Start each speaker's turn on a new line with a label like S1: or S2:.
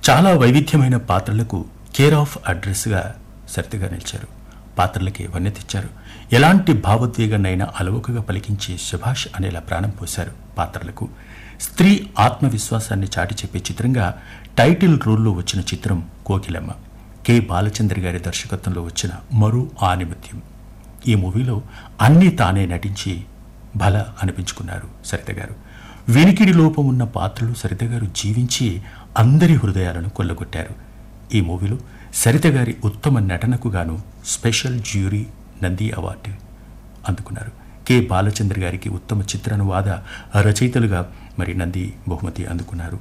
S1: చాలా వైవిధ్యమైన పాత్రలకు కేర్ ఆఫ్ అడ్రస్గా సరితగా నిలిచారు పాత్రలకి వన్నె తెచ్చారు ఎలాంటి భావోద్వేగాన్నైనా అలవోకగా పలికించి శభాష్ అనేలా ప్రాణం పోశారు పాత్రలకు స్త్రీ ఆత్మవిశ్వాసాన్ని చాటి చెప్పే చిత్రంగా టైటిల్ రోల్లో వచ్చిన చిత్రం కోకిలమ్మ కె బాలచంద్ర గారి దర్శకత్వంలో వచ్చిన మరో ఆనిమత్యం ఈ మూవీలో అన్నీ తానే నటించి భల అనిపించుకున్నారు సరిత గారు వినికిడి లోపం ఉన్న పాత్రలు సరిత గారు జీవించి అందరి హృదయాలను కొల్లగొట్టారు ఈ మూవీలో సరిత గారి ఉత్తమ నటనకు గాను స్పెషల్ జ్యూరీ నంది అవార్డు అందుకున్నారు కె బాలచంద్ర గారికి ఉత్తమ చిత్రానువాద రచయితలుగా మరి నంది బహుమతి అందుకున్నారు